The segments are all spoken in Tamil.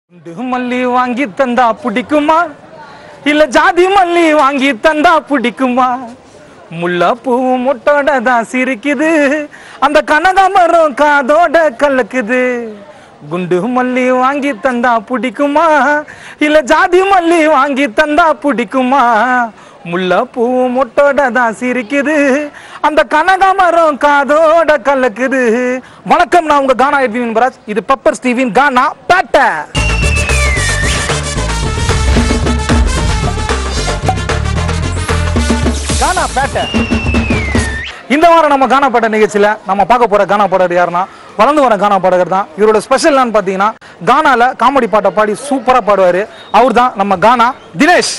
குண்டு மல்லி வாங்கி தந்தா பிடிக்குமா இல்ல ஜாதி மல்லி வாங்கி தந்தா பிடிக்குமா முல்லை பூவும் மொட்டோட தான் சிரிக்குது அந்த கனகாமரம் காதோட கலக்குது குண்டு மல்லி வாங்கி தந்தா பிடிக்குமா இல்ல ஜாதி மல்லி வாங்கி தந்தா பிடிக்குமா முல்லை பூவும் மொட்டோட தான் சிரிக்குது அந்த கனகாமரம் காதோட கலக்குது வணக்கம் நான் உங்க கானா எட்வின் பராஜ் இது பெப்பர் ஸ்டீவின் கானா பேட்டை கானா பேட்டை இந்த வாரம் நம்ம கானா பாட்ட நிகழ்ச்சியில நம்ம பார்க்க போற கானா பாடகர் யாருன்னா வளர்ந்து வர கானா பாடகர் தான் இவரோட ஸ்பெஷல் என்னன்னு பார்த்தீங்கன்னா கானால காமெடி பாட்டை பாடி சூப்பரா பாடுவாரு அவர் தான் நம்ம கானா தினேஷ்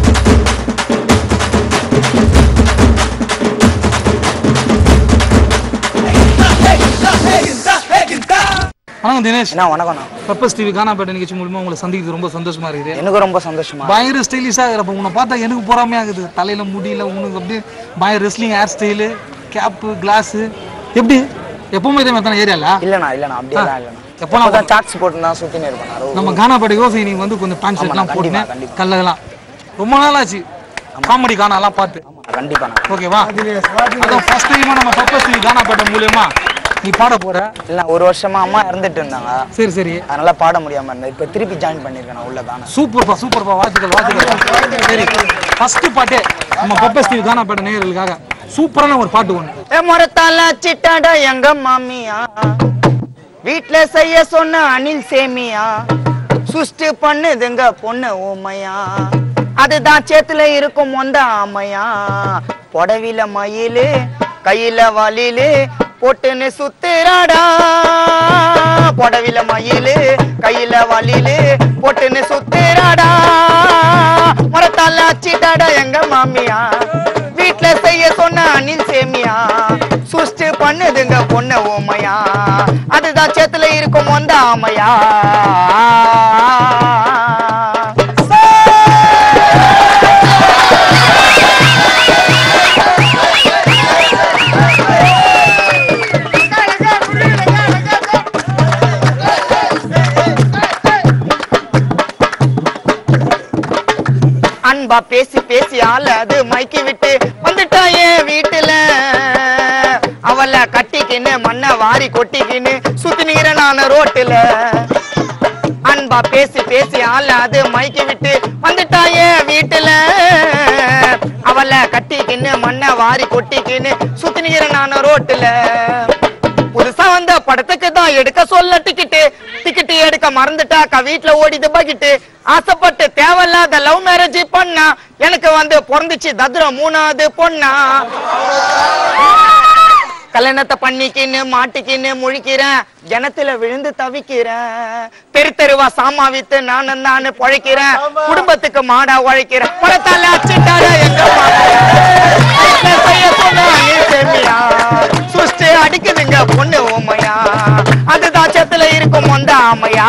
வணக்கம் தினேஷ் அண்ணா வணக்கம்ண்ணா பெப்பர்ஸ் டிவி கானா பாட்ட நிகழ்ச்சி மூலமா உங்களை சந்திக்கிறது ரொம்ப சந்தோஷமா இருக்குது எனக்கு ரொம்ப சந்தோஷமா பயங்கர ஸ்டைலிஷாக இருக்கிறப்ப உன்னை பார்த்தா எனக்கு பொறாமையாகுது தலையில முடியல உனக்கு அப்படியே பயங்கர wrestling hair style cap glass எப்படி எப்பவுமே இதே மாதிரி தானே ஏரியால இல்லண்ணா இல்லண்ணா அப்படியெல்லாம் இல்லண்ணா எப்போ நான் எப்போதான் சாட்ஸ் போட்டு தான் சுத்தினே இருப்பேன் நம்ம கானா பாட்டு யோசனை நீங்க வந்து கொஞ்சம் பேண்ட் ஷர்ட்லாம் ஆமாண்ணா, போட்டுனேன் கண்டிப்பா, கண்டிப்பா. கல்லதெல்லாம் ரொம்ப நாள் ஆச்சு காமெடி கானாலாம் பார்த்து கண்டிப்பாண்ணா ஓகேவா அதான் ஃபர்ஸ்ட் டைமா நம்ம பெப்பர்ஸ் டிவி கானா பாட்ட மூலியமா நீ பாட போற இல்ல ஒரு வருஷமா அம்மா இறந்துட்டு இருந்தாங்க சரி சரி அதனால பாட முடியாம இருந்தேன் இப்போ திருப்பி ஜாயின் பண்ணிருக்கேன் நான் உள்ள தானே சூப்பர்ப்பா சூப்பர்ப்பா வாழ்த்துக்கள் வாழ்த்துக்கள் சரி ஃபர்ஸ்ட் பாட்டே நம்ம பெப்பர்ஸ் டிவி கானா பாட்ட நேயர்களுக்காக சூப்பரான ஒரு பாட்டு ஒன்று ஏ முறத்தால சிட்டாடா எங்க மாமியா வீட்ல செய்ய சொன்ன அணில் சேமியா சுஷ்டு பண்ணுதுங்க பொண்ணு ஊமையா அதுதான் சேத்துல இருக்கும் மொந்த ஆமையா புடவில மயிலு கையில வலிலு பொட்டுன்னு சுத்துறாடா புடவில மயிலு கையில வலிலு பொட்டுன்னு சுத்துறாடா முறத்தால அச்சிட்டாடா எங்க மாமியா வீட்ல செய்ய சொன்ன அணில் சேமியா சுஷ்டு பண்ணுதுங்க பொண்ணு ஓமையா அதுதான் சேத்துல இருக்கும் வந்த ஆமையா அன்பா பேசி பேசி ஆள அது மைக்கி விட்டு வந்துட்டா என் வீட்டுல அவளை கட்டிக்கின்னு மண்ணை வாரி கொட்டிக்கின்னு சுத்தி நீர நான் ரோட்டுல அன்பா பேசி பேசி ஆள அது மைக்கி விட்டு வந்துட்டா என் வீட்டுல அவளை கட்டிக்கின்னு மண்ணை வாரி கொட்டிக்கின்னு சுத்தி நீர நான் ரோட்டுல புதுசா வந்த படத்துக்கு தான் எடுக்க சொல்ல டிக்கெட்டு டிக்கெட் எடுக்க மறந்துட்டாக்கா வீட்டுல ஓடிது பக்கிட்டு ஆசைப்பட்டு தேவையில்லாத லவ் மேரேஜ் பண்ணா எனக்கு வந்து பிறந்துச்சு தத்ரம் மூணாவது பொண்ணா கல்யாணத்தை பண்ணிக்கின்னு மாட்டிக்கின்னு முழிக்கிறேன் ஜனத்துல விழுந்து தவிக்கிறேன் தெரு தெருவா சாமா வித்து நானும் தானு பொழைக்கிறேன் குடும்பத்துக்கு மாடா உழைக்கிறேன் படத்தால அச்சிட்டாடா எங்க வீட்டுல செய்ய சொன்னா நீ செம்மியா சுஷ்டு அடிக்குதுங்க பொண்ணு ஊமையா அதுதான் சேத்துல இருக்கும் வந்த ஆமையா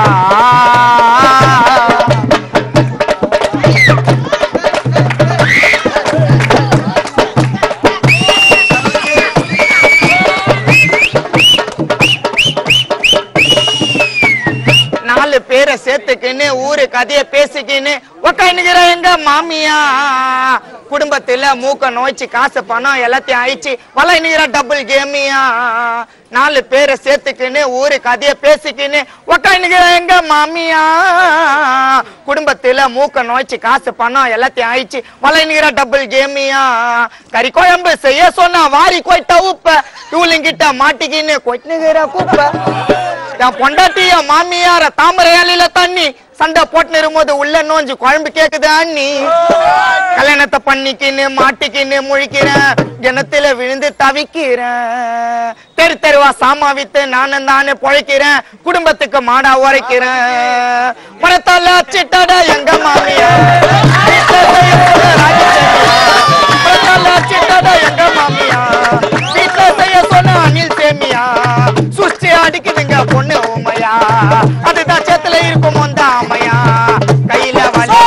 நாலு பேரை சேர்த்துக்கின்னு ஊரு கதைய பேசிக்கின்னு உக்காந்துக்கிற எங்க மாமியா குடும்பத்துல மூக்க நோய்ச்சி காசு பணம் எல்லாத்தையும் அழிச்சு வளைநிற டபுள் கேமியா நாலு பேரை சேர்த்துக்கின்னு ஊரு கதைய பேசிக்கின்னு உக்காந்துக்கிற எங்க மாமியா குடும்பத்துல மூக்க நோய்ச்சி காசு பணம் எல்லாத்தையும் அழிச்சு வளைநிற டபுள் கேமியா கறி குழம்பு செய்ய சொன்னா வாரி கொய்ட்ட உப்ப இவளுங்கிட்ட மாட்டிக்கின்னு கொய்ட்டுகிற குப்பை என் பொண்டாட்டி என் மாமியார தாமரை இலையில தண்ணி சண்டை போட்டுன்னு இருக்கும்போது உள்ள நோஞ்சு குழம்பு கேக்குது அண்ணி கல்யாணத்தை பண்ணிக்கின்னு மாட்டிக்கின்னு முழிக்கிறேன் கிணத்துல விழுந்து தவிக்கிறேன் தெரு தெருவா சாமா வித்து நானும் தானே பொழைக்கிறேன் குடும்பத்துக்கு மாடா உரைக்கிறேன் பணத்தால அச்சிட்டாடா எங்க மாமியார் வீட்டுல செய்ய சொன்ன ராஜசேமியா. பணத்தால அச்சிட்டாடா எங்க மாமியார் வீட்டுல செய்ய சொன்ன அணில் சேமியா சுஷ்டி அடிக்குதுங்க பொண்ணு ஊமையா அதுதான் சேத்துல இருக்கும் வந்த ஆமையா கையில வலி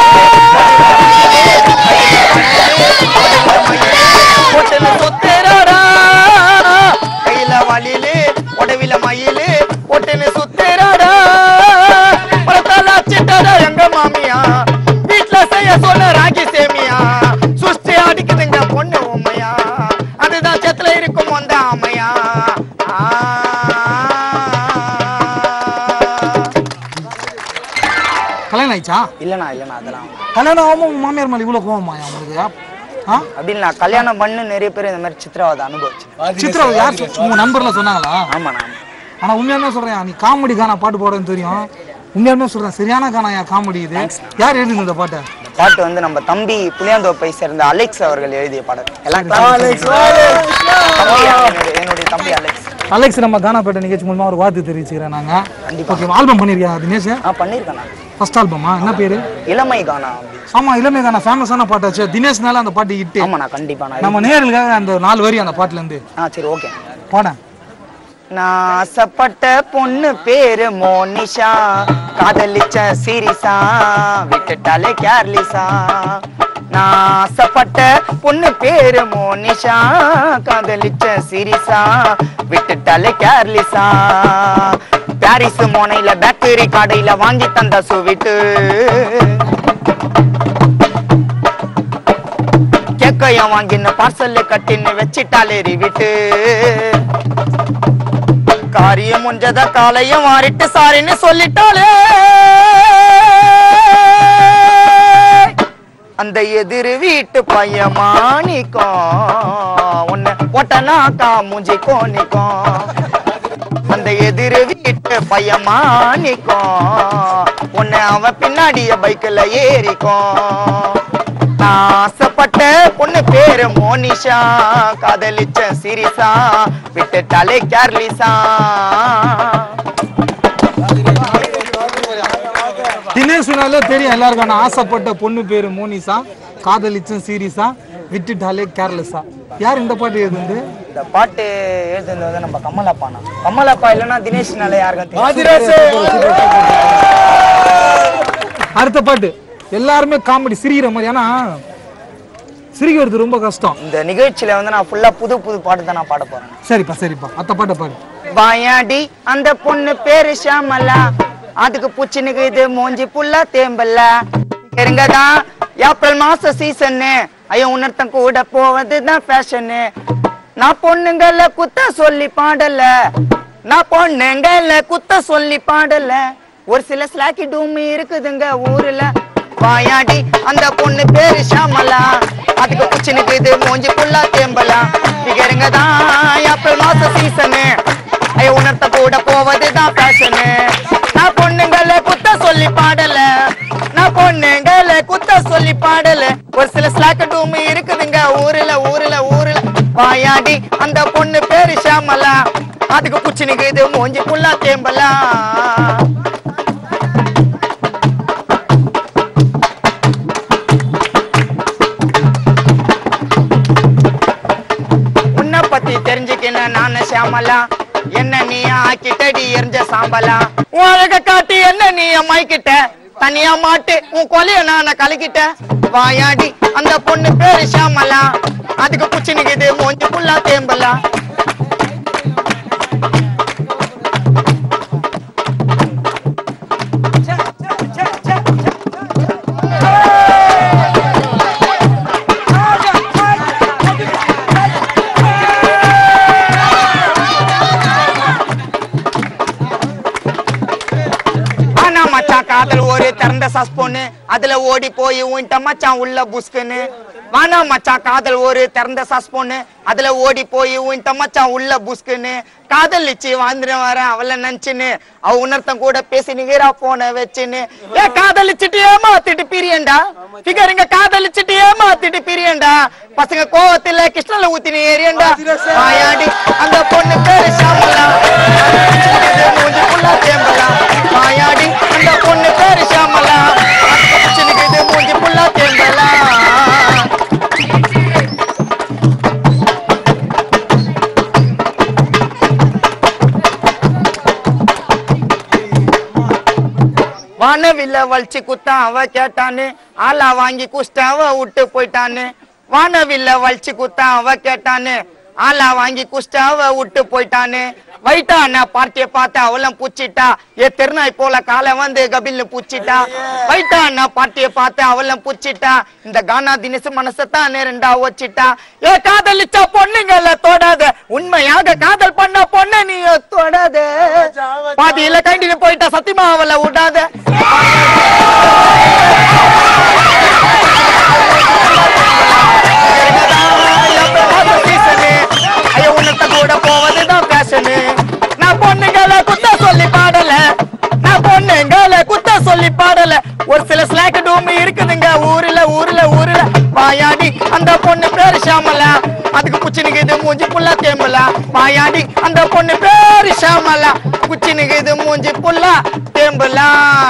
பொட்டுல சுத்துறாடா கையில வலிலு உடவில மயிலு பொட்டுன்னு சுத்துறாடா படத்தால கல்யாணம் ஆயிடுச்சா இல்லண்ணா இல்லண்ணா அதெல்லாம் கல்யாணம் ஆகாம உங்க மாமியார் மேல இவ்வளவு கோவமாயா உங்களுக்கு ஆ அப்படின்னு நான் கல்யாணம் பண்ணு நிறைய பேர் இந்த மாதிரி சித்திரவதை அனுபவிச்சு சித்ரா யார் சொ- உங்க நண்பர்ல சொன்னாங்களா ஆமாண்ணா ஆனா உண்மையாலுமே சொல்றேன் நீ காமெடி கானா பாட்டு போடுறேன்னு தெரியும் உண்மையாலுமே சொல்றேன் சரியான கானா காமெடி இது யார் எழுதுங்க இந்த பாட்டை இந்த பாட்டு வந்து நம்ம தம்பி புளியாந்தோப்பை சேர்ந்த அலெக்ஸ் அவர்கள் எழுதிய பாடல் எல்லாம் தம்பி, என்னுடைய என்னுடைய தம்பி அலெக்ஸ் அலெக்ஸ் நம்ம கானாப்பேட்டை நிகழ்ச்சி மூலமா ஒரு வாழ்த்து தெரிவிச்சுக்கிறேன் நாங்க ஓகே ஆல்பம் பண்ணிருக்கியா தினேஷ் ஆ பண்ணியிருக்கேண்ணா ஃபர்ஸ்ட் ஆல்பமா என்ன பேரு இளமை கானா அப்படி ஆமா இளமை கானா ஃபேமஸான பாட்டாச்சு தினேஷ்னால அந்த பாட்டு ஹிட் ஆமாண்ணா கண்டிப்பாண்ணா நம்ம நேர்களுக்காக அந்த நாலு வரி அந்த பாட்டுல இருந்து ஆ சரி ஓகே பாட நான் ஆசைப்பட்ட பொண்ணு பேரு மோனிஷா காதலிச்ச சீரிசா விட்டுட்டாலே கேர்லிசா நான் ஆசைப்பட்ட பொண்ணு பேரு மோனிஷா காதலிச்ச சீரிசா விட்டுட்டாலே கேர்லிசா பாரிஸ் மோனையில பேக்கரி கடையில வாங்கி தந்த சுவிட்டு கேக்கையும் வாங்கின பார்சல் கட்டின்னு வச்சிட்டாலே விட்டு காரியம் முடிஞ்சத காலையும் மாறிட்டு சாரின்னு சொல்லிட்டாளே அந்த எதிர் வீட்டு பையன் மாணிக்கம் உன்னை ஒட்டனாக்கா மூஞ்சி கோணிக்கும் அந்த எதிர் வீட்டு பையன் மாணிக்கம் உன்னை அவன் பின்னாடிய பைக்கில் ஏறிக்கும் நான் ஆசைப்பட்ட பொண்ணு பேரு மோனிஷா காதலிச்ச சிரிசா விட்டுட்டாலே கேர்லிசா தினேஷ்னாலே தெரியும் எல்லாருக்கும் ஆனா ஆசைப்பட்ட பொண்ணு பேரு மோனிசா காதலிச்சும் சீரியஸா விட்டுட்டாலே கேர்லெஸ்ஸா யார் இந்த பாட்டு எழுதுந்து இந்த பாட்டு எழுதுனது வந்து நம்ம கமலப்பாண்ணா கமலப்பா இல்லைன்னா தினேஷ்னால யாருக்கும் தெரியும். அடுத்த பாட்டு எல்லாருமே காமெடி சிரிக்கிற மாதிரி ஏன்னா சிரிக்கிறது ரொம்ப கஷ்டம் இந்த நிகழ்ச்சியில வந்து நான் ஃபுல்லா புது புது பாட்டு தான் நான் பாட போறேன் சரிப்பா சரிப்பா அத்த பாட்டை பாடு வாயாடி அந்த பொண்ணு பேரு ஷாமலா அதுக்கு புச்சினுக்கு இது மூஞ்சி புல்லா தேம்பல்ல இருங்கதான் ஏப்ரல் மாச சீசன்னு ஐயோ உன்னர்த்தம் கூட போவதுதான் ஃபேஷனு நான் பொண்ணுங்கள குத்த சொல்லி பாடல நான் பொண்ணுங்கள குத்த சொல்லி பாடல ஒரு சில ஸ்லாக்கி டூம் இருக்குதுங்க ஊர்ல வாயாடி அந்த பொண்ணு பேரு ஷாமலா அதுக்கு புச்சினுக்கு இது மூஞ்சி புல்லா தேம்பலா இங்க தான் ஏப்ரல் மாச சீசனு ஐயோ உணர்த்த கூட போவதுதான் ஃபேஷனு நான் பொண்ணுங்கள குத்த சொல்லி பாடல நான் பொண்ணுங்கள குத்த சொல்லி பாடல ஒரு சில ஸ்லாக்க டூம் இருக்குதுங்க ஊர்ல ஊர்ல ஊர்ல வாயாடி அந்த பொண்ணு பேரு ஷாமலா அதுக்கு குச்சினுக்கு இது மூஞ்சி புல்லா தேம்பலா உன்னை பத்தி தெரிஞ்சுக்கின நானு ஷியாமலா என்ன நீ ஆக்கிட்டடி எரிஞ்ச சாம்பலா உன் அழக காட்டி என்ன நீ அம்மாய்க்கிட்ட தனியா மாட்டு உன் கொலைய நான் கலக்கிட்ட வாயாடி அந்த பொண்ணு பேரு ஷியாமலா அதுக்கு குச்சி நிக்குது மூஞ்சி புல்லா தேம்பலா ஆனா மச்சான் காதல் ஒரு திறந்த சஸ்பொன்னு அதுல ஓடி போய் உன்ட்ட மச்சான் உள்ள புஸ்குன்னு வானா மச்சான் காதல் ஒரு திறந்த சஸ்பொன்னு அதுல ஓடி போய் உன்ட்ட மச்சான் உள்ள புஸ்குன்னு காதலிச்சு வாழ்ந்துட்டு வர அவள நினைச்சுன்னு அவ உணர்த்தம் கூட பேசி நிகரா போன வச்சுன்னு ஏ காதலிச்சுட்டு ஏமாத்திட்டு பிரியண்டா பிகருங்க காதலிச்சுட்டு ஏமாத்திட்டு பிரியண்டா பசங்க கோவத்துல கிருஷ்ணல ஊத்தினு ஏரியண்டா வாயாடி அந்த பொண்ணு பேரு ஷாமலா மூஞ்சி புல்லா தேம்பலா வாயாடி அந்த பொண்ணு பேரு ஷாமலா சின்னுக்கு இது மூஞ்சி புல்லா தேம்பலா வானவில்ல வலிச்சு குத்தா அவ கேட்டான்னு ஆளா வாங்கி குஷ்ட அவ விட்டு போயிட்டான்னு வானவில்ல வலிச்சு குத்தா அவ கேட்டான்னு ஆளா வாங்கி குஷ்ட அவ விட்டு போயிட்டான்னு வைட்டான பார்ட்டிய பார்த்து அவளும் புச்சிட்டா ஏ திருநாய் போல காலை வந்து கபில்னு புச்சிட்டா வைட்டான பார்ட்டிய பார்த்து அவளும் புச்சிட்டா இந்த கானா தினசு மனசத்தான் ரெண்டா வச்சிட்டா ஏ காதலிச்ச பொண்ணுங்கள தொடாத உண்மையாக காதல் பண்ண பொண்ணு நீ தொடாத பாதியில கைண்டின்னு போயிட்டா சத்தியமா அவளை விடாத சொல்லி பாடல ஒரு சில ஸ்லாக் டூம் இருக்குதுங்க ஊர்ல ஊர்ல ஊர்ல வாயாடி அந்த பொண்ணு பேரு ஷாமலா அதுக்கு குச்சினுக்குது மூஞ்சி புல்லா தேம்பலா வாயாடி அந்த பொண்ணு பேரு ஷாமலா குச்சினுக்குது மூஞ்சி புல்லா தேம்பலா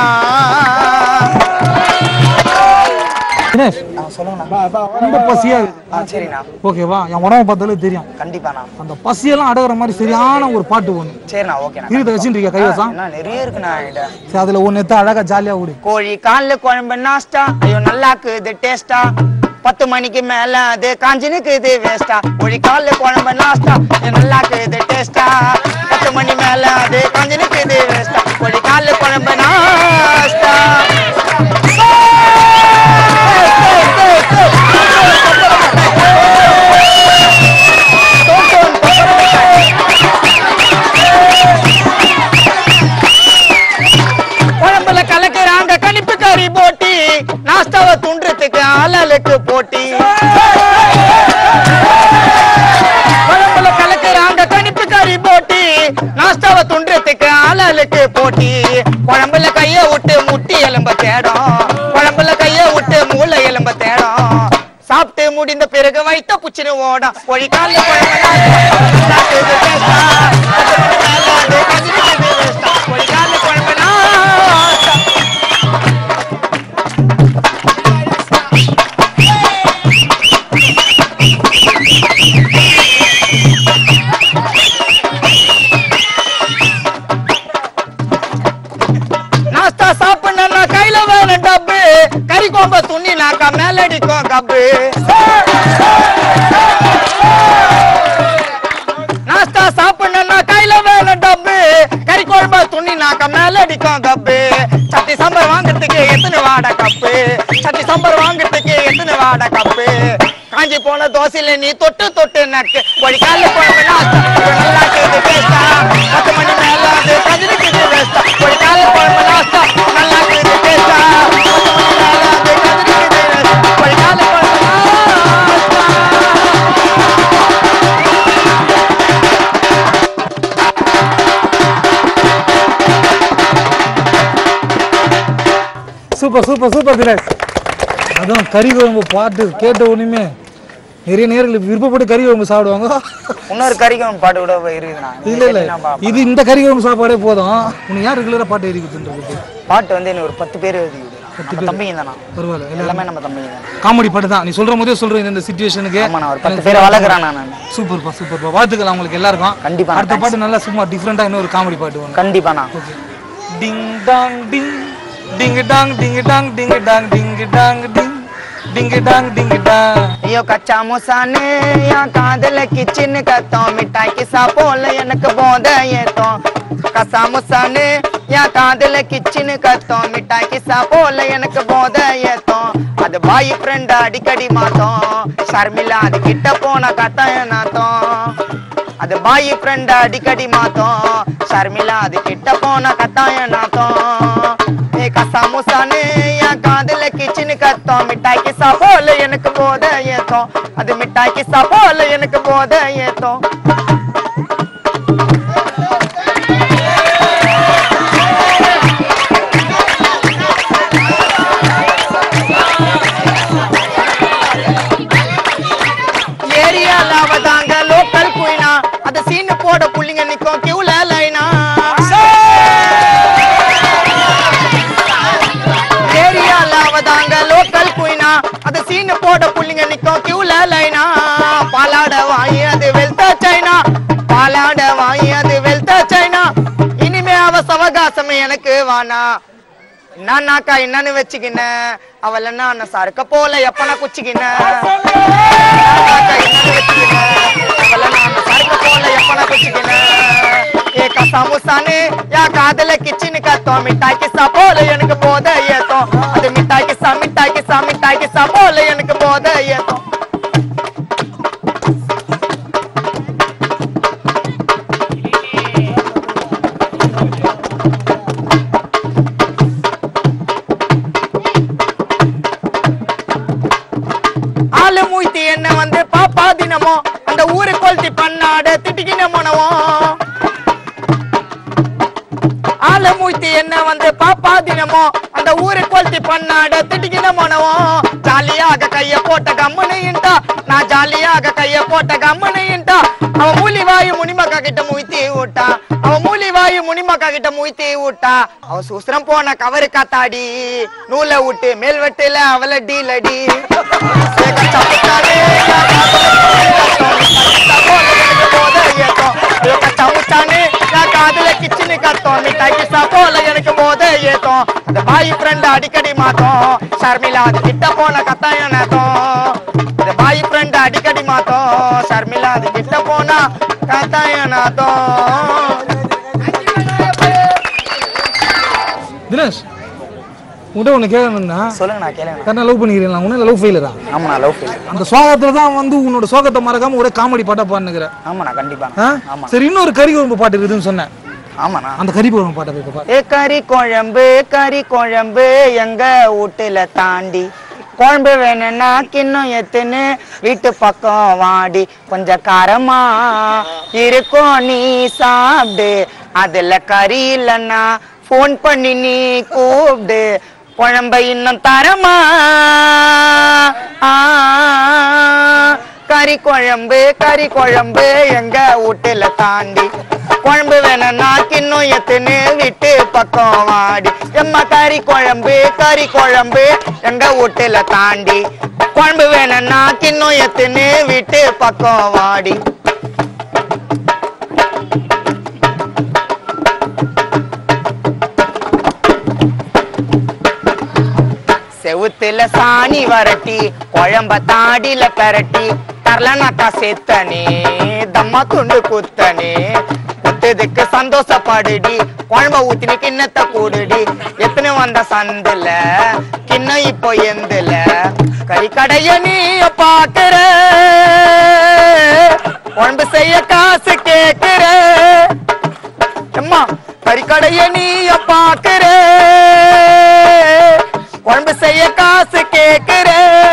தினேஷ் சொல்லுங்கண்ணா ரொம்ப பசியா இருக்கு ஆ சரிண்ணா ஓகேவா என் உடம்பு பார்த்தாலே தெரியும் கண்டிப்பாண்ணா அந்த பசியெல்லாம் அடகுற மாதிரி சரியான ஒரு பாட்டு ஒண்ணு சரிண்ணா ஓகேண்ணா இருக்க வச்சுருக்கியா கைவசம் என்ன நிறைய இருக்குண்ணா என்கிட்ட சரி அதுல ஒண்ணு எடுத்து அழகா ஜாலியா விடு கோழி கால்ல குழம்பு நாஸ்டா ஐயோ நல்லாக்குது டேஸ்டா பத்து மணிக்கு மேல அது காஞ்சினுக்குது வேஸ்டா கோழி கால்ல குழம்பு நாஸ்டா ஐயோ நல்லாக்குது டேஸ்டா பத்து மணி மேல அது காஞ்சினுக்குது வேஸ்டா கோழி கால்ல குழம்பு நாஸ்டா குழம்புல கலக்குறாங்க கணிப்பு கறி போட்டி நாஸ்தாவை துண்டுறதுக்கு ஆளலுக்கு போட்டி குழம்புல கலக்குறாங்க கணிப்பு கறி போட்டி நாஸ்தாவை துண்டுறதுக்கு ஆளலுக்கு போட்டி குழம்புல கைய விட்டு முட்டி எலும்ப தேடும் குழம்புல கைய விட்டு மூளை எலும்ப தேடும் சாப்பிட்டு முடிந்த பிறகு வைத்த புச்சினு ஓடும் கோழி கால்ல குழம்பு நாஸ்தா. டேஸ்டா. அது கஞ்சினுக்கு வேஸ்டா. கோழி கால்ல குழம்பு நாஸ்தா. நாஸ்தா சாப்பிடணும்னா கையில வேணும் டப்பு கறி கோம்ப துணி நாக்கா மேலடிக்கும் கப்பு நாஸ்தா சாப்பிடணும்னா கையில வேணும் டப்பு கறி குழம்பு துணி நாக்கா மேலடிக்கும் கப்பு சட்டி சாம்பார் வாங்குறதுக்கு எத்தனை வாடை கப்பு சட்டி சாம்பார் வாங்குறதுக்கு எத்தனை வாடை கப்பு காஞ்சி போன தோசையில நீ தொட்டு தொட்டு நக்கு ஒரு கால குழம்பு நாஸ்தா இது நல்லா கேது டேஸ்டா பத்து மணி மேல அது கதிரிக்குது வேஸ்டா ஒரு கால குழம்பு நாஸ்தா நல்லா கேது டேஸ்டா பத்து மணி மேல அது கதிரிக்குது வேஸ்டா ஒரு கால குழம்பு நாஸ்தா சூப்பர் சூப்பர் சூப்பர் தினேஷ் அதுவும் கறி குழம்பு பாட்டு கேட்ட உடனே நிறைய நேர்கள் விருப்பப்பட்டு கறி குழம்பு சாப்பிடுவாங்க இன்னொரு கறிக்கும் பாட்டு கூட இருக்குதுண்ணா இல்ல இல்ல இது இந்த கறி குழம்பு சாப்பாடே போதும் உனக்கு யார் ரெகுலரா பாட்டு இருக்குதுன்றது பாட்டு வந்து இன்னும் ஒரு பத்து பேர் எழுதி நம்ம தம்பிங்க தானா பரவாயில்ல எல்லா எல்லாமே நம்ம தம்பிங்க தானே காமெடி பாட்டு தான் நீ சொல்ற போதே சொல்றேன் இந்த சுச்சுவேஷனுக்கு ஆமா நான் ஒரு பத்து பேரை வளர்க்குறேன் நான் சூப்பர்ப்பா சூப்பர்ப்பா வாழ்த்துக்கள் உங்களுக்கு எல்லாருக்கும் கண்டிப்பா அடுத்த பாட்டு நல்லா சும்மா டிஃப்ரெண்டா இன்னொரு காமெடி பாட்டு ஒன்று கண்டிப்பாண்ணா டிங் டாங் டிங் டிங் டாங் டிங் டாங் டிங் டாங் டிங் டாங் டிங் டிங் டாங் டிங் டாங் ஐயோ கச்சா முசானு என் காதல கிச்சன் கத்தோம் மிட்டாய் கிசா போல எனக்கு போத ஏத்தோம் கசா முசானு என் காதல கிச்சன் கத்தோம் மிட்டாய் கிசா போல எனக்கு போத ஏத்தோம் அது பாய் ஃப்ரெண்ட் அடிக்கடி மாத்தோம் ஷர்மிளா அது கிட்ட போன கத்தாயம் நாத்தோம் அது பாய் ஃப்ரெண்ட் அடிக்கடி மாத்தோம் ஷர்மிளா அது கிட்ட போன கத்தாயம் நாத்தோம் ஏ கசா முசானு என் காதல கிச்சன் கத்தோம் மிட்டாய் கிசா போல எனக்கு போத ஏத்தோம் அது மிட்டாய் கிசா போல எனக்கு போத ஏத்தோம் ஏரியால அவதாங்க லோக்கல் குயினா அத சீனு போட புள்ளிங்க நிக்கும் கியூல லைனா ஏரியால அவதாங்க லோக்கல் குயினா அத சீனு போட புள்ளிங்க நிக்கும் கியூல லைனா பாலாட வாங்கி அது வெல்த சைனா பாலாட வாங்கி அது வெல்த சைனா இனிமே அவ சவகாசம் எனக்கு வானா நானாக்கா என்னன்னு வச்சுக்கினேன் அவள நான் சறுக்க போல எப்பனா குச்சிக்கினேன் நானாக்கா என்னன்னு வச்சுக்கினேன் அவள நான் சறுக்க போல எப்பனா குச்சிக்கினேன் ஏ கசாமுசானு யா காதல கிச்சினு கத்தோம் மிட்டாய் கிசா போல எனக்கு போத ஏத்தோம் அது மிட்டாய் கிசா மிட்டாய் கிசா மிட்டாய் கிசா போல எனக்கு போத ஏத்தோம் ஆளு மூய்த்தி என்ன வந்து பாப்பா தினமோ அந்த ஊரு கொல்த்தி பண்ணாட திட்டிக்கின மனவோ ஆளு மூய்த்தி என்ன வந்து பாப்பா தினமோ அந்த அந்த ஊரு கொல்த்தி பண்ணாட திட்டிக்கின மனவம் ஜாலியாக கைய போட்ட கம்முனையின்ட்டா நான் ஜாலியாக கைய போட்ட கம்முனையின்ட்டா அவன் மூலி வாயு முனிமக்கா கிட்ட முய்த்தி விட்டா அவன் மூலி வாயு முனிமக்கா கிட்ட முய்த்தி விட்டா அவ சுசரம் போன கவரு காத்தாடி நூலை விட்டு மேல் வெட்டுல அவள டீலடி எனக்கு போத ஏத்தோம் அந்த பாய் ஃப்ரெண்ட் அடிக்கடி மாத்தோம் ஷர்மிளா அது கிட்ட போன கத்தாயம் நேத்தோம் இந்த பாய் ஃப்ரெண்ட் அடிக்கடி மாத்தோம் ஷர்மிளா அது கிட்ட போனா கத்தாயம் நாத்தோம் தினேஷ் உங்கள்கிட்ட ஒன்று கேட்கணும்னா சொல்லுங்க நான் கேளுங்க கரெக்டாக லவ் பண்ணிக்கிறீங்களா உன்ன லவ் ஃபெயிலரா ஆமா நான் லவ் ஃபீல் அந்த சோகத்துல தான் வந்து உன்னோட சோகத்தை மறக்காம ஒரே காமெடி பாட்டா பாடுனுக்கிற ஆமா நான் கண்டிப்பா ஆ? ஆமா சரி இன்னொரு கறி குழம்பு பாட்டு இருக்குதுன்னு சொன்னேன் ஆமாண்ணா அந்த கறி குழம்பு பாட்டை போய் பாரு ஏ கறி குழம்பு கறி குழம்பு எங்க வீட்டுல தாண்டி குழம்பு வேணும்னா கிண்ணம் எத்துன்னு வீட்டு பக்கம் வாடி கொஞ்சம் காரமா இருக்கும் நீ சாப்பிடு அதுல கறி இல்லைன்னா ஃபோன் பண்ணி நீ கூப்பிடு குழம்ப இன்னும் தரமா ஆ கறி குழம்பு கறி குழம்பு எங்க வீட்டுல தாண்டி குழம்பு வேணும்னா கிண்ணும் எத்துன்னு விட்டு பக்கம் வாடி எம்மா கறி குழம்பு கறி குழம்பு எங்க வீட்டுல தாண்டி குழம்பு வேணும்னா கிண்ணும் எத்துன்னு விட்டு பக்கம் வாடி செவுத்துல சாணி வரட்டி குழம்ப தாடியில பெரட்டி தரலனாக்கா சேத்தனே தம்மா துண்டு குத்தனே குத்ததுக்கு சந்தோஷப்படுடி குழம்ப ஊத்தினி கிண்ணத்தை கூடுடி எத்தனை வந்த சந்துல கிண்ணம் இப்போ எந்துல கறி கடைய நீ பாக்குற குழம்பு செய்ய காசு கேக்குற அம்மா கறிக்கடைய நீ பாக்குற குழம்பு செய்ய காசு கேக்குற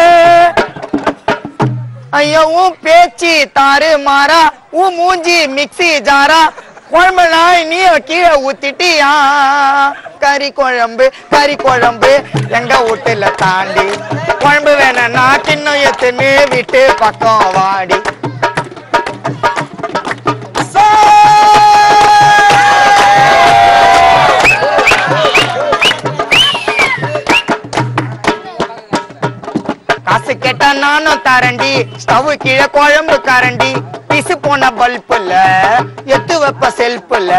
ஐயோ உன் பேச்சு தாறு மாறா உன் மூஞ்சி மிக்ஸி ஜாரா குழம்பு நாய் நீ கீழே ஊத்திட்டியா கறி குழம்பு கறி குழம்பு எங்க வீட்டுல தாண்டி குழம்பு வேணும்னா கிண்ணம் எத்துன்னு விட்டு பக்கம் வாடி காசு கேட்டா நானும் தரண்டி ஸ்டவ் கீழே குழம்பு கரண்டி பிசு போன பல்புல எத்து வைப்ப செல்ஃபுல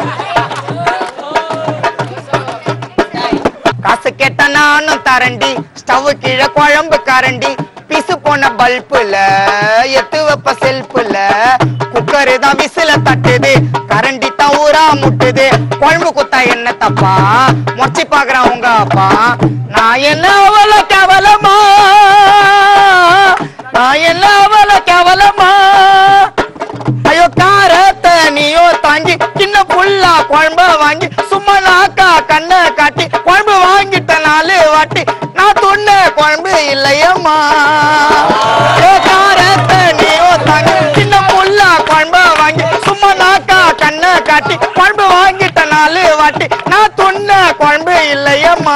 காசு கேட்டா நானும் தரண்டி ஸ்டவ் கீழே குழம்பு கரண்டி பிசு போன பல்புல எத்து வைப்ப செல்ஃபுல குக்கரு தான் விசில தட்டுது கரண்டி தான் ஊரா முட்டுது குழம்பு குத்தா என்ன தப்பா முறைச்சு பாக்குறான் உங்க அப்பா நான் என்ன அவள கவலமா நான் என்ன அவள கவலமா ஐயோ காரத்தை நீயோ தாங்கி சின்ன புல்லா குழம்ப வாங்கி சும்மா நாக்கா கண்ணை காட்டி குழம்பு வாங்கிட்ட நாலு வாட்டி நான் துண்ண குழம்பு இல்லையம்மா ஏ காரத்தை நீயோ தாங்கி சின்ன புல்லா குழம்ப வாங்கி சும்மா நாக்கா கண்ணை காட்டி குழம்பு வாங்கிட்ட நாலு வாட்டி நான் துண்ண குழம்பு இல்லையம்மா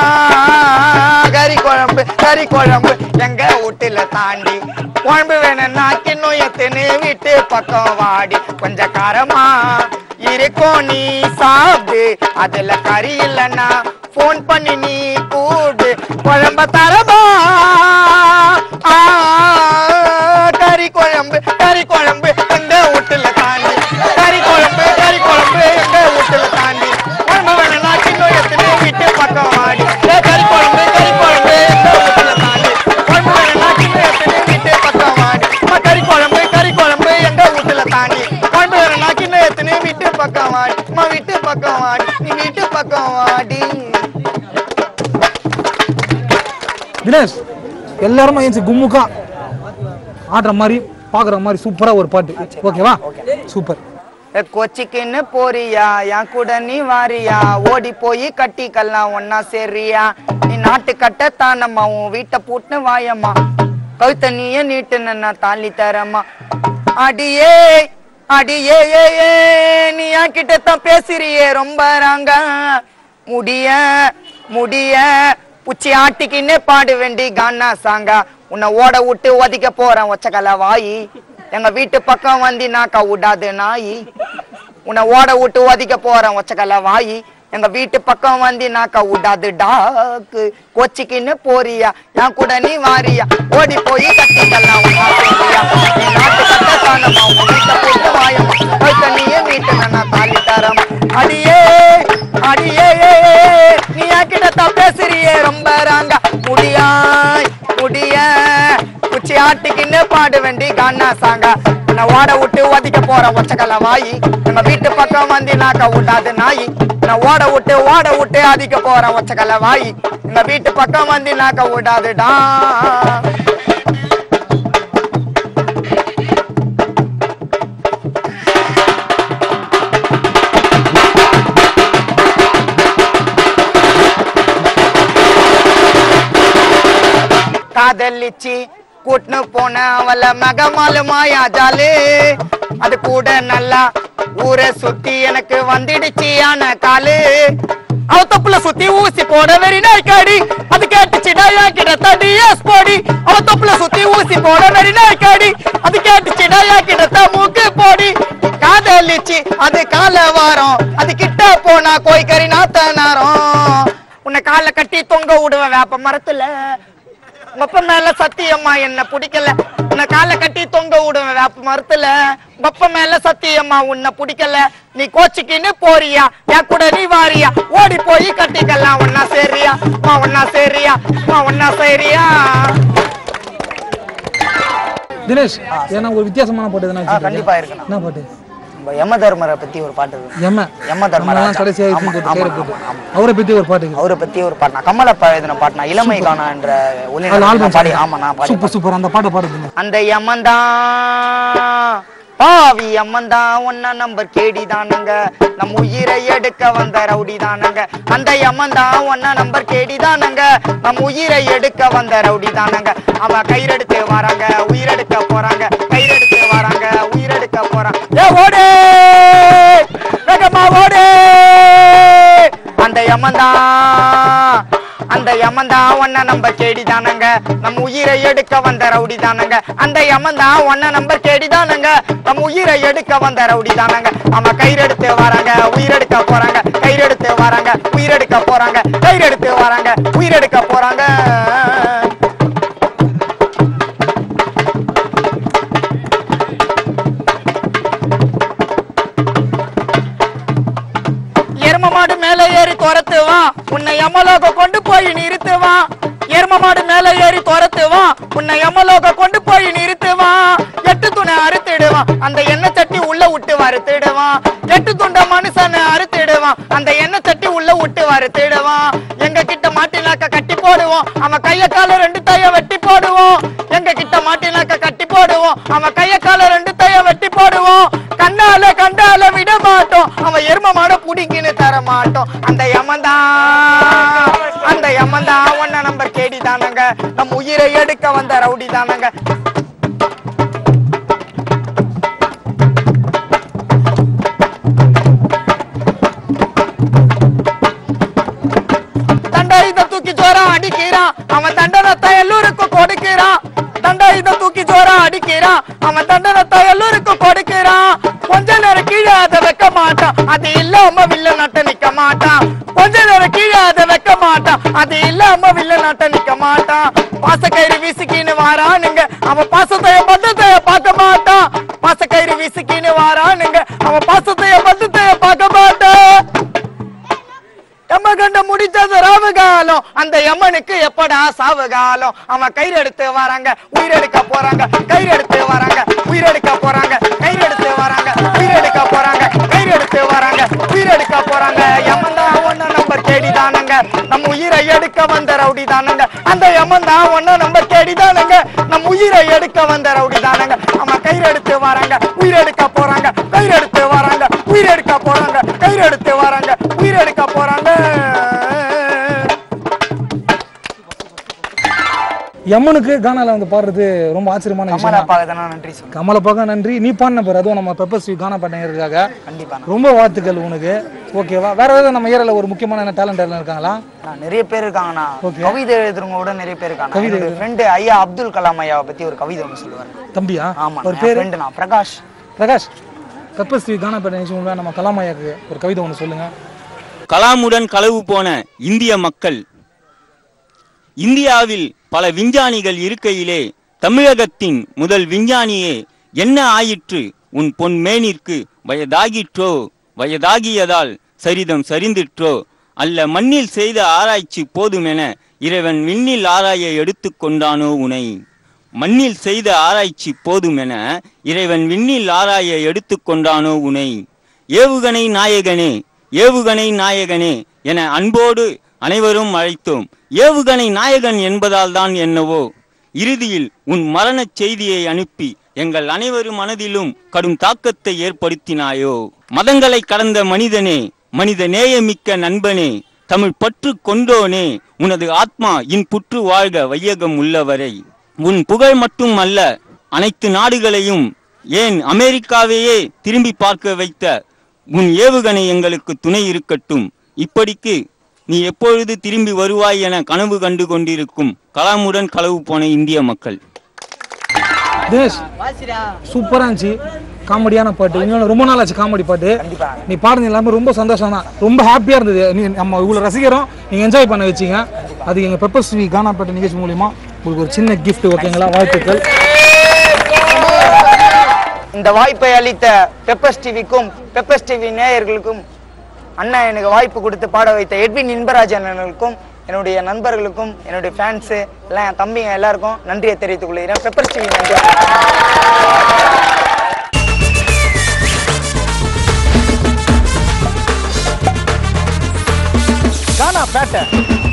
கறி குழம்பு கறி குழம்பு எங்க வீட்டுல தாண்டி குழம்பு வேணும்னா கிண்ணும் எத்துன்னு வீட்டு பக்கம் வாடி கொஞ்சம் காரமா இருக்கும் நீ சாப்பிடு அதுல கறி இல்லைன்னா ஃபோன் பண்ணி நீ கூடு குழம்ப தரமா ஆ, கறி குழம்பு கறி குழம்பு எங்க வீட்டுல தாண்டி கறி குழம்பு கறி குழம்பு எங்க வீட்டுல தாண்டி குழம்பு வேணும்னா கிண்ணம் எத்துன்னு வீட்டு பக்கம் வாடி ஏ, கறி குழம்பு கறி குழம்பு எங்க வீட்டுல தாண்டி குழம்பு வேணும்னா கிண்ணம் எத்துன்னு வீட்டு பக்கம் வாடி அம்மா, கறி குழம்பு கறி குழம்பு எங்க வீட்டுல தாண்டி குழம்பு வேணும்னா கிண்ணம் எத்துன்னு வீட்டு பக்கம் வாடி அம்மா வீட்டு பக்கம் வாடி நீ வீட்டு பக்கம் வாடி தினேஷ் எல்லாருமே ஏஞ்சி கும்முக்கா ஆடுற மாதிரி பாக்குற மாதிரி சூப்பரா ஒரு பாட்டு ஓகேவா சூப்பர் ஏ, கொச்சிக்குன்னு போறியா என் கூட நீ வாரியா ஓடி போய் கட்டிக்கலாம் ஒன்னா சேர்றியா நீ நாட்டு கட்ட தானம்மா உன் வீட்டை பூட்டுன்னு வாயம்மா கழுத்த நீயே நீட்டுன்னு நான் தாலி தரம்மா அடியே அடியே ஏ, ஏ, நீ என் கிட்ட தான் பேசுறியே ரொம்ப ராங்க முடிய முடிய புச்சி ஆட்டிக்கின்னு பாடு வேண்டி கானா சாங்கா உன்னை ஓட விட்டு ஒதிக்க போறேன் ஒச்சக்கல வாயி எங்க வீட்டு பக்கம் வந்து நாக்கா விடாது நாயி உன்னை ஓட விட்டு ஒதிக்க போறேன் ஒச்சக்கல வாயி எங்க வீட்டு பக்கம் வந்து நாக்கா விடாது டாக்கு கொச்சிக்கின்னு போறியா என் கூட நீ வாரியா ஓடி போய் கட்டிக்கலாம் உன் ஆசையா. நீ நாட்டு கட்ட காணமா உன் வீட்டை போட்டு வாயமா கழுத்த நீயே மீட்டு நான் தாலி தரமா அடியே அடியே நீ என்கிட்ட பேசுறியே ரொம்ப ராங்க முடியாய் முடிய குச்சி ஆட்டிக்கின்னு பாடு வேண்டி கானா சாங்க உன்னை ஓட விட்டு ஒதிக்க போற ஒச்சக்கல வாயி நம்ம வீட்டு பக்கம் வந்து நாக்க விடாது நாயி நான் ஓட விட்டு ஓட விட்டு அதிக்க போற ஒச்சக்கல வாயி எங்க வீட்டு பக்கம் வந்து நாக்க விடாதுடா காதலிச்சு கூட்டுன்னு போன அவள மகமாலு மாயா ஜாலு அது கூட நல்லா ஊரை சுத்தி எனக்கு வந்துடுச்சு ஆன காலு அவ தொப்புல சுத்தி ஊசி போட வெறி நாய்க்காடி அது கேட்டுச்சுடா என் கிட்ட தடி எஸ் போடி அவ தொப்புல சுத்தி ஊசி போட வெறி நாய்க்காடி அது கேட்டுச்சுடா என் கிட்ட மூக்கு போடி காதலிச்சு அது கால வாரம் அது கிட்ட போனா கோய்கறி நாத்த நேரம் உன்னை காலை கட்டி தொங்க விடுவேன் வேப்ப மரத்துல உப்ப மேல சத்தியம்மா என்ன பிடிக்கல உன்னை காலை கட்டி தொங்க விடுவேன் வேப்ப மரத்துல உப்ப மேல சத்தியம்மா உன்னை பிடிக்கல நீ கோச்சிக்கின்னு போறியா என் கூட நீ வாரியா ஓடி போய் கட்டிக்கலாம் ஒன்னா சேரியா மா ஒன்னா சேரியா மா ஒன்னா சேரியா தினேஷ் ஏன்னா ஒரு வித்தியாசமான பாட்டு எதனா வச்சிருக்கியா? கண்டிப்பா இருக்குண்ணா என்ன பாட்டு நம்ம யம தர்மரை பத்தி ஒரு பாட்டு இருக்கு எம்ம யம தர்மராஜா. நம்மலாம் கடைசியா ஆமா, இருக்கும் போது ஆமா, பேரை ஆமா, போட்டு ஆமா. அவரை பத்தி ஒரு பாட்டு இருக்குது. அவரை பத்தி ஒரு பாட்டு நான் கமலப்பா எழுதின பாட்டு நான் இளமை காணா என்ற ஒளி அதுல ஆல்பம் பாடி ஆமா நான் பாடி சூப்பர் சூப்பர் அந்த பாட்டை பாடுங்க அந்த யமன்தான் பாவி யமன்தான் ஒன்னா நம்பர் கேடி தானங்க நம் உயிரை எடுக்க வந்த ரவுடி தானங்க அந்த யமன்தான் ஒன்னா நம்பர் கேடி தானங்க நம் உயிரை எடுக்க வந்த ரவுடி தானங்க அவன் கயிறெடுத்து வராங்க உயிரெடுக்க போறாங்க கயிறெடுத்து வராங்க உயிரெடுக்க போறாங்க ஏ ஓடு வேகமா ஓடு அந்த யமன்தான் அந்த யமன்தான் ஒன்ன நம்பர் கேடி தானங்க நம்ம உயிரை எடுக்க வந்த ரவுடி தானங்க அந்த யமன்தான் ஒன்ன நம்பர் கேடி தானங்க நம்ம உயிரை எடுக்க வந்த ரவுடி தானங்க அவன் கயிறெடுத்து வராங்க உயிரெடுக்க போறாங்க கயிறெடுத்து வராங்க உயிரெடுக்க போறாங்க கயிறெடுத்து வராங்க உயிரெடுக்க போறாங்க எரும மாடு மேல ஏறி துரத்துவான் உன்னை யமலோக கொண்டு போய் நிறுத்துவான் எரும மாடு மேல ஏறி துரத்துவான் உன்னை யமலோக கொண்டு போய் நிறுத்துவான் எட்டு துணை அறுத்திடுவான் அந்த எண்ணெய் சட்டி உள்ள விட்டு வறுத்திடுவான் எட்டு துண்ட மனுஷனை அறுத்திடுவான் அந்த எண்ணெய் சட்டி உள்ள விட்டு வறுத்திடுவான் எங்க கிட்ட மாட்டினாக்க கட்டி போடுவோம் அவன் கைய கால ரெண்டு தைய வெட்டி போடுவோம் எங்க கிட்ட மாட்டினாக்க கட்டி போடுவோம் அவன் கைய கால ரெண்டு தைய வெட்டி போடுவோம் கண்ணால கண்டால விட மாட்டோம் அவன் எரும மாட புடிங்கின்னு தர மாட்டோம் அந்த யமன்தான் அந்த யமன்தான் ஒன்ன நம்பர் கேடி தானங்க நம்ம உயிரை எடுக்க வந்த ரவுடி தானங்க தண்டாயுத தூக்கி ஜோரா அடிக்கிறான் அவன் தண்டனத்தை எல்லோருக்கும் கொடுக்கிறான் தண்டாயுத தூக்கி ஜோரா அடிக்கிறான் அவன் தண்டனத்தை எல்லோருக்கும் கொடுக்கிறான் கொஞ்ச நேரம் கீழே அதை வைக்க மாட்டான் அது இல்லாம வில்ல நட்ட நிக்க மாட்டான் கொஞ்ச நேரம் கீழே அதை வைக்க மாட்டான் அது இல்லாம வில்ல நட்ட நிக்க மாட்டான் பாசக்கயிறு வீசிக்கின்னு வாரானுங்க அவன் பாசத்தைய பந்தத்தைய பார்க்க மாட்டான் பாசக்கயிறு வீசிக்கின்னு வாரானுங்க அவன் பாசத்தைய பந்தத்தைய பார்க்க மாட்டான் யமகண்ட முடிச்சது ராவகாலம் அந்த யமனுக்கு எப்படா சாவகாலம் அவன் கயிறெடுத்து வராங்க உயிரெடுக்க போறாங்க கயிறெடுத்து வராங்க உயிரெடுக்க போறாங்க கயிறெடுத்து வராங்க உயிரெடுக்க போறாங்க கயிறெடுத்து வராங்க உயிரெடுக்க போறாங்க யமன் தான் ஒன்ன நம்பர் தேடி தானங்க நம்ம உயிரை எடுக்க வந்த ரவுடி தானங்க அந்த யமன் தான் ஒன்ன நம்பர் தேடி தானங்க நம்ம உயிரை எடுக்க வந்த ரவுடி தானங்க அவன் கயிறெடுத்து வராங்க உயிரெடுக்க போறாங்க கயிறெடுத்து வராங்க உயிரெடுக்க போறாங்க கயிறெடுத்து வராங்க உயிரெடுக்க போறாங்க எம்மனுக்கு கானால வந்து பாடுறது ரொம்ப ஆச்சரியமான விஷயம் கமலா பாக்கதானா நன்றி சொல்லுங்க கமலை பார்க்க நன்றி நீ பாடின பாரு அதுவும் நம்ம பெப்பர் ஸ்வீட் கானா பாட்டினருக்காக கண்டிப்பா ரொம்ப வாழ்த்துக்கள் உனக்கு ஓகேவா வேற ஏதாவது நம்ம ஏரியால ஒரு முக்கியமான டேலண்ட் எல்லாம் இருக்காங்களா நான் நிறைய பேர் இருக்காங்கண்ணா Okay. கவிதை எழுதுறவங்க கூட நிறைய பேர் இருக்காங்க என்னோட ஃப்ரெண்டு ஐயா அப்துல் கலாம் ஐயாவை பத்தி ஒரு கவிதை ஒன்று சொல்லுவார் தம்பியா ஆமா ஒரு பேர் ஃப்ரெண்டு நான் பிரகாஷ் பிரகாஷ் பெப்பர் ஸ்வீட் கானா பாட்டின நிகழ்ச்சி நம்ம கலாமாயாக்கு ஒரு கவிதை ஒன்று சொல்லுங்க கலாமுடன் களவு போன இந்திய மக்கள் இந்தியாவில் பல விஞ்ஞானிகள் இருக்கையிலே தமிழகத்தின் முதல் விஞ்ஞானியே என்ன ஆயிற்று உன் பொன் மேனிற்கு வயதாகிற்றோ வயதாகியதால் சரிதம் சரிந்திற்றோ அல்ல மண்ணில் செய்த ஆராய்ச்சி போதுமென இறைவன் விண்ணில் ஆராய எடுத்துக்கொண்டானோ உனை மண்ணில் செய்த ஆராய்ச்சி போதுமென இறைவன் விண்ணில் ஆராய எடுத்துக்கொண்டானோ உனை ஏவுகணை நாயகனே ஏவுகணை நாயகனே என அன்போடு அனைவரும் அழைத்தோம் ஏவுகணை நாயகன் என்பதால் தான் என்னவோ இறுதியில் உன் மரணச் செய்தியை அனுப்பி எங்கள் அனைவரும் மனதிலும் கடும் தாக்கத்தை ஏற்படுத்தினாயோ மதங்களை கடந்த மனிதனே மனித நேயமிக்க நண்பனே தமிழ் பற்று கொண்டோனே உனது ஆத்மா இன் புற்று வாழ்க வையகம் உள்ளவரை உன் புகழ் மட்டும் அல்ல அனைத்து நாடுகளையும் ஏன் அமெரிக்காவையே திரும்பி பார்க்க வைத்த உன் ஏவுகணை எங்களுக்கு துணை இருக்கட்டும் இப்படிக்கு நீ எப்பொழுது திரும்பி வருவாய் என கனவு கண்டு கொண்டிருக்கும் கலாமுடன் களவு போன இந்திய மக்கள் தினேஷ் சூப்பரா இருந்துச்சு காமெடியான பாட்டு இன்னொன்று ரொம்ப நாள் ஆச்சு காமெடி பாட்டு கண்டிப்பா நீ பாடுறது எல்லாமே ரொம்ப சந்தோஷம் தான் ரொம்ப ஹாப்பியாக இருந்தது நீ நம்ம இவ்வளோ ரசிக்கிறோம் நீங்கள் என்ஜாய் பண்ண வச்சீங்க அது எங்கள் பெப்பர் ஸ்வீ கானா பாட்டு நிகழ்ச்சி மூலிமா உங்களுக்கு ஒரு சின்ன கிஃப்ட் ஓகேங்களா வாழ்த்துக்கள் இந்த வாய்ப்பை அளித்த பெப்பர்ஸ் டிவிக்கும் பெப்பர்ஸ் டிவி நேயர்களுக்கும் அண்ணா எனக்கு வாய்ப்பு கொடுத்து பாட வைத்த எட்வின் இன்பராஜ் அண்ணனுக்கும் என்னுடைய நண்பர்களுக்கும் என்னுடைய ஃபேன்ஸு எல்லாம் என் தம்பிங்க எல்லாருக்கும் நன்றியை தெரிவித்துக் கொள்கிறேன் பெப்பர்ஸ் டிவி நன்றி கானா பேட்டை